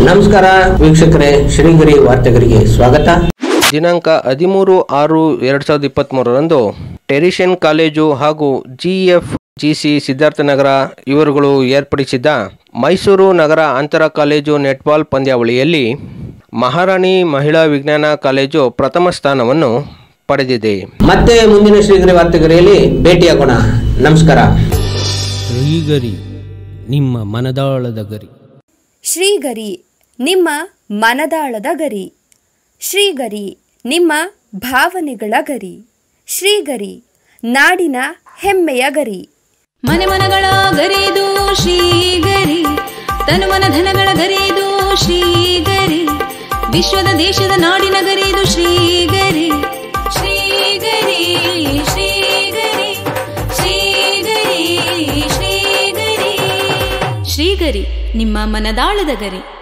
ನಮಸ್ಕಾರ ವೀಕ್ಷಕರೇ ಶ್ರೀಗಿರಿ ವಾರ್ತೆಗರಿಗೆ ಸ್ವಾಗತ ದಿನಾಂಕ ಹದಿಮೂರು ಆರು ಎರಡು ಸಾವಿರದ ಇಪ್ಪತ್ತ್ಮೂರರಂದು ಟೆರಿಷನ್ ಕಾಲೇಜು ಹಾಗೂ ಜಿಎಫ್ ಜಿಸಿ ಸಿದ್ಧಾರ್ಥನಗರ ಇವರುಗಳು ಏರ್ಪಡಿಸಿದ್ದ ಮೈಸೂರು ನಗರ ಅಂತರ ಕಾಲೇಜು ನೆಟ್ಬಾಲ್ ಪಂದ್ಯಾವಳಿಯಲ್ಲಿ ಮಹಾರಾಣಿ ಮಹಿಳಾ ವಿಜ್ಞಾನ ಕಾಲೇಜು ಪ್ರಥಮ ಸ್ಥಾನವನ್ನು ಪಡೆದಿದೆ ಮತ್ತೆ ಮುಂದಿನ ಶ್ರೀಗಿರಿ ವಾರ್ತೆಗರಿಯಲ್ಲಿ ಭೇಟಿಯಾಗೋಣ ನಮಸ್ಕಾರ ಶ್ರೀಗರಿ ನಿಮ್ಮ ಮನದಾಳದ ಗರಿ ಶ್ರೀಗರಿ ನಿಮ್ಮ ಮನದಾಳದ ಗರಿ ಶ್ರೀಗರಿ ನಿಮ್ಮ ಭಾವನೆಗಳ ಗರಿ ಶ್ರೀಗರಿ ನಾಡಿನ ಹೆಮ್ಮೆಯ ಗರಿ ಮನೆ ಮನಗಳ ಗರಿದು ಶ್ರೀಗರಿ ತನು ಮನ ಧನಗಳ ಗರಿದು ಶ್ರೀಗರಿ ವಿಶ್ವದ ದೇಶದ ನಾಡಿನ ಗರಿದು ಶ್ರೀಗರಿ ಶ್ರೀಗರಿ ಶ್ರೀಗರಿ ಶ್ರೀಗರಿ ಶ್ರೀಗರಿ ಶ್ರೀಗರಿ ನಿಮ್ಮ ಮನದಾಳದ ಗರಿ